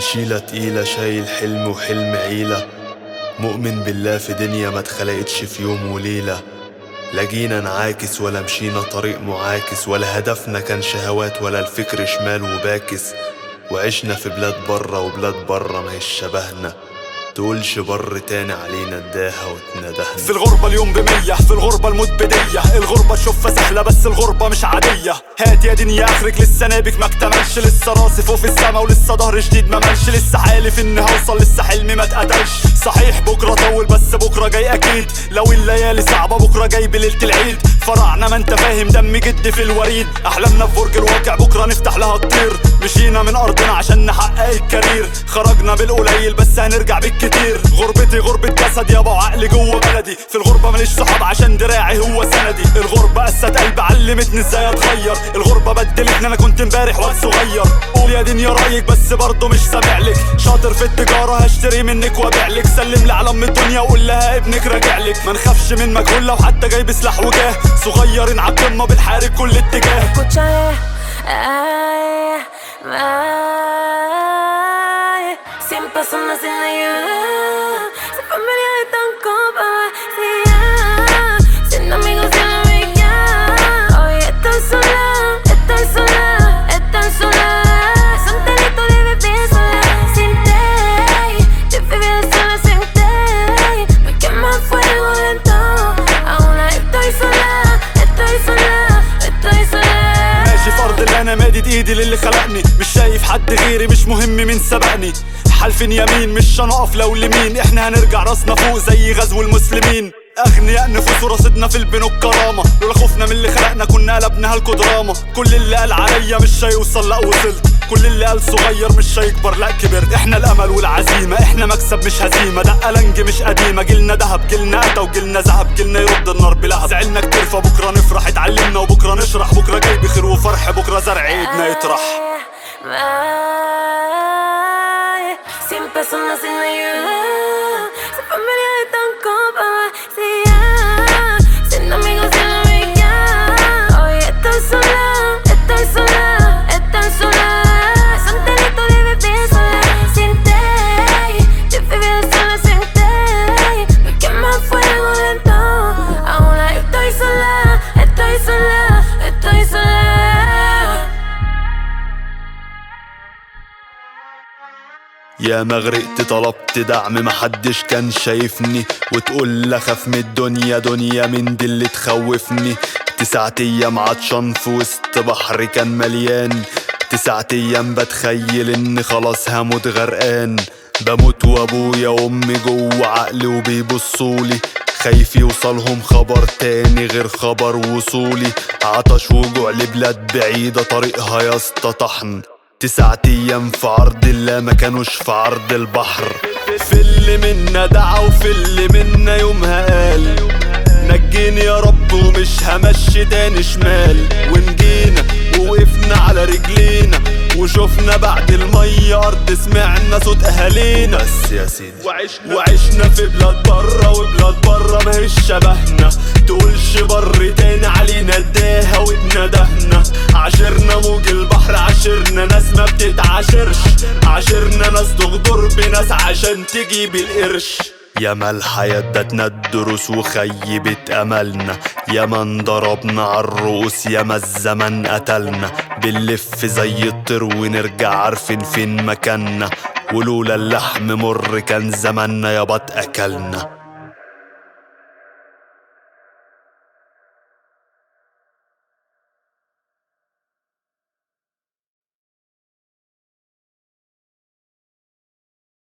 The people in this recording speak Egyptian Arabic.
شيلة تقيلة شايل حلم وحلم عيلة مؤمن بالله في دنيا ما اتخلقتش في يوم وليلة لقينا نعاكس ولا مشينا طريق معاكس ولا هدفنا كان شهوات ولا الفكر شمال وباكس وعشنا في بلاد برا وبلاد برا ما هيش شبهنا تقولش بر تاني علينا نداها وتندهنا في الغربة اليوم بمية في الغربة الموت بدية الغربة تشوفها سهلة بس الغربة مش عادية هات يا دنيا اخرك لسه نابك ما اكتملش لسه راسي فوق في السما ولسه ظهر جديد ما ملش لسه حالف اني هوصل لسه حلمي ما اتقتلش صحيح بكرة طول بس بكرة جاي اكيد لو الليالي صعبة بكرة جاي بليلة العيد فرعنا ما انت فاهم دم جدي في الوريد احلامنا في برج الواقع بكرة نفتح لها الطير مشينا من ارضنا عشان نحقق الكارير خرجنا بالقليل بس هنرجع بالكتير غربتي غربة جسد يابا وعقلي جوه بلدي في الغربة ماليش صحاب عشان دراعي هو سندي الغربة قست قلبي علمتني ازاي اتغير الغربة بدلتني انا كنت امبارح واد صغير قول يا دنيا رايك بس برضه مش سامع لك شاطر في التجارة هشتري منك وابيع لك سلم لي على ام الدنيا وقول لها ابنك راجع لك ما نخافش من مجهول لو حتى جايب سلاح وجاه صغيرين على القمة بنحارب كل اتجاه Escucha, eh, ay, ay, siempre son así de ayuda. Se familia de tan copa vacía, siendo amigos de la vida. Hoy estoy sola, estoy sola, estoy sola. Son delitos de vivir sola sin ti, de vivir sola sin ti. Me quema fuego lento, aún estoy sola, estoy sola, estoy sola. ماشي في ارض اللي انا مادد ايدي للي خلقني مش شايف حد غيري مش مهم مين سبقني حلف يمين مش هنقف لو لمين احنا هنرجع راسنا فوق زي غزو المسلمين اغنياء نفوس ورصيدنا في البنوك كرامة لولا خوفنا من اللي خلقنا كنا قلبناها لكو دراما كل اللي قال عليا مش هيوصل لا وصلت كل اللي قال صغير مش هيكبر لا كبرت احنا الامل والعزيمة احنا مكسب مش هزيمة دقة لنج مش قديمة جيلنا دهب جيلنا قتا وجيلنا ذهب جيلنا يرد النار بلهب زعلنا كتير فبكرة نفرح اتعلمنا وبكرة نشرح بكرة جاي بخير وفرح بكرة زرع ايدنا يطرح Ay, siempre son así de ayuda. Se familia de tan copa vacía, siendo amigos de la vida. Hoy estoy sola, estoy sola, estoy sola. Son delitos de vivir sola sin ti, de vivir sola sin ti. Me quema fuego lento, aún estoy sola, estoy sola, estoy sola. يا ما غرقت طلبت دعم محدش كان شايفني وتقول لي اخاف من الدنيا دنيا من دي اللي تخوفني تسعة ايام عطشان في وسط بحر كان مليان تسعة ايام بتخيل اني خلاص هموت غرقان بموت وابويا وامي جوه عقلي وبيبصولي خايف يوصلهم خبر تاني غير خبر وصولي عطش وجوع لبلاد بعيدة طريقها يا اسطى طحن تسعة ايام في عرض الله ما كانوش في عرض البحر في اللي منا دعا وفي اللي منا يومها قال نجيني يا رب ومش همشي تاني شمال ونجينا ووقفنا على رجلينا وشفنا بعد المية أرض سمعنا صوت أهالينا بس يا سيدي وعشنا, وعشنا في بلاد برا وبلاد برا ما هيش شبهنا تقولش بر تاني علينا اداها واتندهنا عاشرنا موج البحر عاشرنا ناس ما بتتعاشرش عاشرنا ناس تغدر بناس عشان تجيب القرش ياما الحياة ادتنا الدروس وخيبت املنا ياما انضربنا عالرؤوس ياما الزمن قتلنا بنلف زي الطير ونرجع عارفين فين مكاننا ولولا اللحم مر كان زماننا يابا اتاكلنا